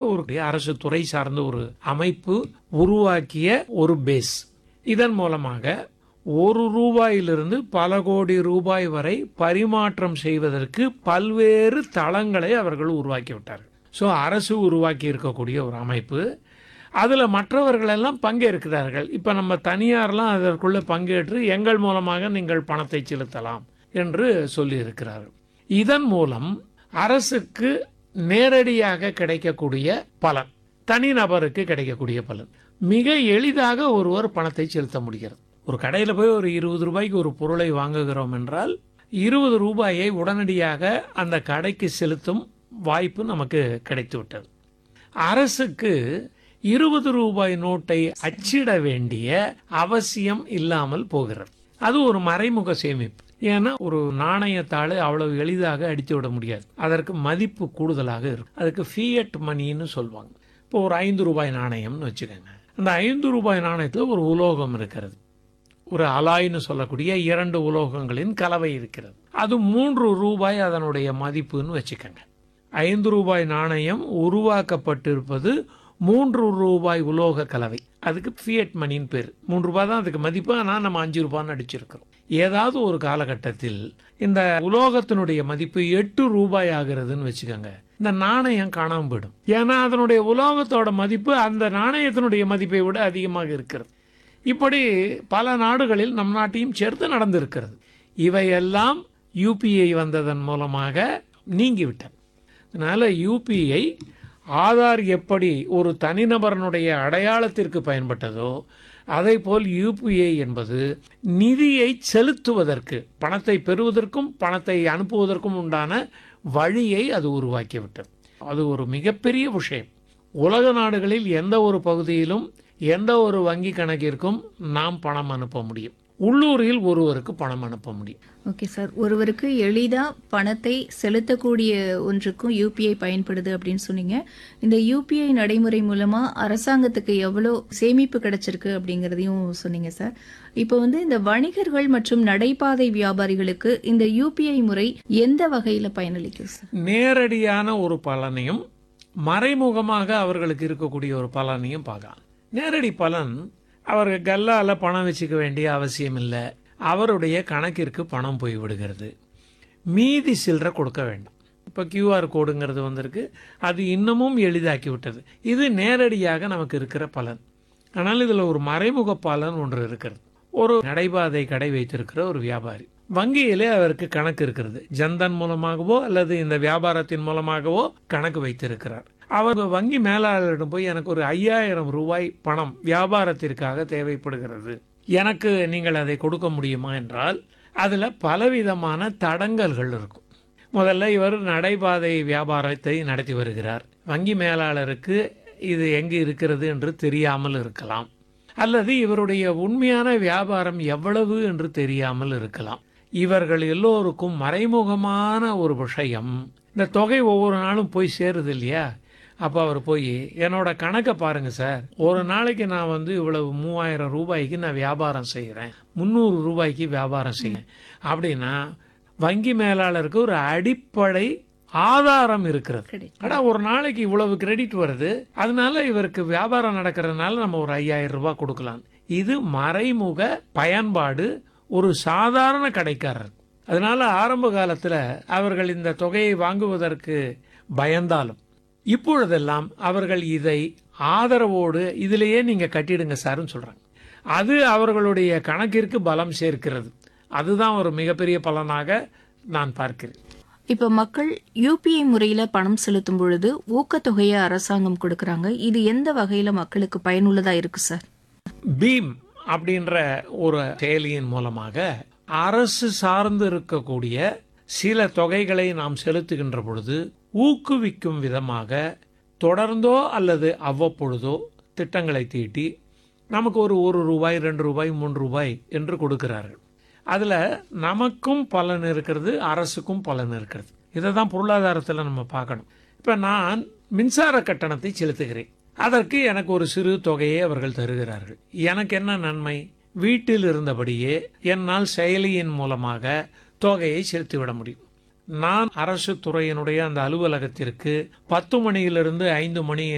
ஒரு அரசு துறை சார்ந்த ஒரு அமைப்பு உருவாக்கிய ஒரு பேஸ் இதன் மூலமாக ஒரு ரூபாயிலிருந்து பல கோடி ரூபாய் வரை பரிமாற்றம் செய்வதற்கு பல்வேறு தளங்களை அவர்கள் உருவாக்கி விட்டார்கள் ஸோ அரசு உருவாக்கி இருக்கக்கூடிய ஒரு அமைப்பு அதில் மற்றவர்கள் எல்லாம் பங்கேற்கிறார்கள் இப்போ நம்ம தனியார்லாம் அதற்குள்ளே பங்கேற்று எங்கள் மூலமாக நீங்கள் பணத்தை செலுத்தலாம் என்று சொல்லியிருக்கிறார்கள் இதன் மூலம் அரசுக்கு நேரடியாக கிடைக்கக்கூடிய பலன் தனிநபருக்கு கிடைக்கக்கூடிய பலன் மிக எளிதாக ஒருவர் பணத்தை செலுத்த முடிகிறது ஒரு கடையில் போய் ஒரு இருபது ரூபாய்க்கு ஒரு பொருளை வாங்குகிறோம் என்றால் இருபது ரூபாயை உடனடியாக அந்த கடைக்கு செலுத்தும் வாய்ப்பு நமக்கு கிடைத்து விட்டது அரசுக்கு இருபது ரூபாய் நோட்டை அச்சிட வேண்டிய அவசியம் இல்லாமல் போகிறது அது ஒரு மறைமுக சேமிப்பு ஏன்னா ஒரு நாணயத்தாள் அவ்வளவு எளிதாக அடித்து விட முடியாது அதற்கு மதிப்பு கூடுதலாக இருக்கும் அதுக்கு ஃபியட் மணின்னு சொல்லுவாங்க இப்போ ஒரு ஐந்து ரூபாய் நாணயம்னு வச்சுக்கோங்க அந்த ஐந்து ரூபாய் நாணயத்தில் ஒரு உலோகம் இருக்கிறது ஒரு அலாய்னு சொல்லக்கூடிய இரண்டு உலோகங்களின் கலவை இருக்கிறது அது மூன்று ரூபாய் அதனுடைய மதிப்புன்னு வச்சுக்கோங்க ஐந்து ரூபாய் நாணயம் உருவாக்கப்பட்டிருப்பது மூன்று ரூபாய் உலோக கலவை அதுக்கு ஃபியட் மணின்னு பேர் மூன்று ரூபாய் தான் அதுக்கு மதிப்பு ஆனால் நம்ம அஞ்சு ரூபான்னு அடிச்சிருக்கிறோம் ஏதாவது ஒரு காலகட்டத்தில் இந்த உலோகத்தினுடைய மதிப்பு எட்டு ரூபாய் ஆகிறதுன்னு வச்சுக்கோங்க இந்த நாணயம் காணாம போயிடும் ஏன்னா அதனுடைய உலோகத்தோட மதிப்பு அந்த நாணயத்தினுடைய மதிப்பை விட அதிகமாக இருக்கிறது இப்படி பல நாடுகளில் நம் நாட்டையும் சேர்த்து நடந்திருக்கிறது இவையெல்லாம் யூபிஐ வந்ததன் மூலமாக நீங்கிவிட்டது அதனால யூபிஐ ஆதார் எப்படி ஒரு தனிநபரனுடைய அடையாளத்திற்கு பயன்பட்டதோ அதே போல் யூபிஐ என்பது நிதியை செலுத்துவதற்கு பணத்தை பெறுவதற்கும் பணத்தை அனுப்புவதற்கும் உண்டான வழியை அது உருவாக்கிவிட்டது அது ஒரு மிகப்பெரிய விஷயம் உலக நாடுகளில் எந்த ஒரு பகுதியிலும் எந்த ஒரு வங்கி கணக்கிற்கும் நாம் பணம் அனுப்ப முடியும் உள்ளூரில் ஒருவருக்கு பணம் அனுப்ப முடியும் ஓகே சார் ஒருவருக்கு எளிதா பணத்தை செலுத்தக்கூடிய ஒன்றுக்கும் யூபிஐ பயன்படுது அப்படின்னு சொன்னீங்க இந்த யூபிஐ நடைமுறை மூலமா அரசாங்கத்துக்கு எவ்வளோ சேமிப்பு கிடைச்சிருக்கு அப்படிங்கறதையும் சொன்னீங்க சார் இப்போ வந்து இந்த வணிகர்கள் மற்றும் நடைபாதை வியாபாரிகளுக்கு இந்த யூபிஐ முறை எந்த வகையில பயனளிக்கும் சார் நேரடியான ஒரு பலனையும் மறைமுகமாக அவர்களுக்கு இருக்கக்கூடிய ஒரு பலனையும் பார்க்கலாம் நேரடி பலன் அவர் கல்லால பணம் வச்சுக்க வேண்டிய அவசியம் இல்லை அவருடைய கணக்கிற்கு பணம் போய் விடுகிறது மீதி சில்லறை கொடுக்க வேண்டாம் இப்போ கியூஆர் கோடுங்கிறது வந்திருக்கு அது இன்னமும் எளிதாக்கி விட்டது இது நேரடியாக நமக்கு இருக்கிற பலன் ஆனால் இதில் ஒரு மறைமுக பலன் ஒன்று இருக்கிறது ஒரு நடைபாதை கடை வைத்திருக்கிற ஒரு வியாபாரி வங்கியிலே அவருக்கு கணக்கு இருக்கிறது ஜன்தன் மூலமாகவோ அல்லது இந்த வியாபாரத்தின் மூலமாகவோ கணக்கு வைத்திருக்கிறார் அவர் வங்கி மேலாளரிடம் போய் எனக்கு ஒரு ஐயாயிரம் ரூபாய் பணம் வியாபாரத்திற்காக தேவைப்படுகிறது எனக்கு நீங்கள் அதை கொடுக்க முடியுமா என்றால் அதில் பலவிதமான தடங்கல்கள் இருக்கும் முதல்ல இவர் நடைபாதை வியாபாரத்தை நடத்தி வருகிறார் வங்கி மேலாளருக்கு இது எங்கு இருக்கிறது என்று தெரியாமல் இருக்கலாம் அல்லது இவருடைய உண்மையான வியாபாரம் எவ்வளவு என்று தெரியாமல் இருக்கலாம் இவர்கள் எல்லோருக்கும் மறைமுகமான ஒரு விஷயம் இந்த தொகை ஒவ்வொரு நாளும் போய் சேருது இல்லையா அப்போ அவர் போய் என்னோட கணக்கை பாருங்க சார் ஒரு நாளைக்கு நான் வந்து இவ்வளவு மூவாயிரம் ரூபாய்க்கு நான் வியாபாரம் செய்கிறேன் முந்நூறு ரூபாய்க்கு வியாபாரம் செய்கிறேன் அப்படின்னா வங்கி மேலாளருக்கு ஒரு அடிப்படை ஆதாரம் இருக்கிறது கிடைக்கும். ஆனா ஒரு நாளைக்கு இவ்வளவு கிரெடிட் வருது அதனால இவருக்கு வியாபாரம் நடக்கிறதுனால நம்ம ஒரு ஐயாயிரம் ரூபாய் கொடுக்கலாம் இது மறைமுக பயன்பாடு ஒரு சாதாரண கடைக்காரர் அதனால ஆரம்ப காலத்துல அவர்கள் இந்த தொகையை வாங்குவதற்கு பயந்தாலும் இப்பொழுதெல்லாம் அவர்கள் இதை ஆதரவோடு இதிலேயே நீங்க கட்டிடுங்க சார்னு சொல்றாங்க அது அவர்களுடைய கணக்கிற்கு பலம் சேர்க்கிறது அதுதான் ஒரு மிகப்பெரிய பலனாக நான் பார்க்கிறேன் இப்ப மக்கள் யூபிஐ முறையில பணம் செலுத்தும் பொழுது ஊக்கத்தொகையை அரசாங்கம் கொடுக்கறாங்க இது எந்த வகையில மக்களுக்கு பயனுள்ளதா இருக்கு சார் பீம் அப்படின்ற ஒரு செயலியின் மூலமாக அரசு சார்ந்து இருக்கக்கூடிய சில தொகைகளை நாம் செலுத்துகின்ற பொழுது ஊக்குவிக்கும் விதமாக தொடர்ந்தோ அல்லது அவ்வப்பொழுதோ திட்டங்களை தீட்டி நமக்கு ஒரு ஒரு ரூபாய் ரெண்டு ரூபாய் மூன்று ரூபாய் என்று கொடுக்கிறார்கள் அதில் நமக்கும் பலன் இருக்கிறது அரசுக்கும் பலன் இருக்கிறது இதை தான் பொருளாதாரத்தில் நம்ம பார்க்கணும் இப்போ நான் மின்சார கட்டணத்தை செலுத்துகிறேன் அதற்கு எனக்கு ஒரு சிறு தொகையை அவர்கள் தருகிறார்கள் எனக்கு என்ன நன்மை வீட்டில் இருந்தபடியே என்னால் செயலியின் மூலமாக தொகையை செலுத்திவிட முடியும் நான் அரசு துறையினுடைய அந்த அலுவலகத்திற்கு பத்து மணியிலிருந்து ஐந்து மணி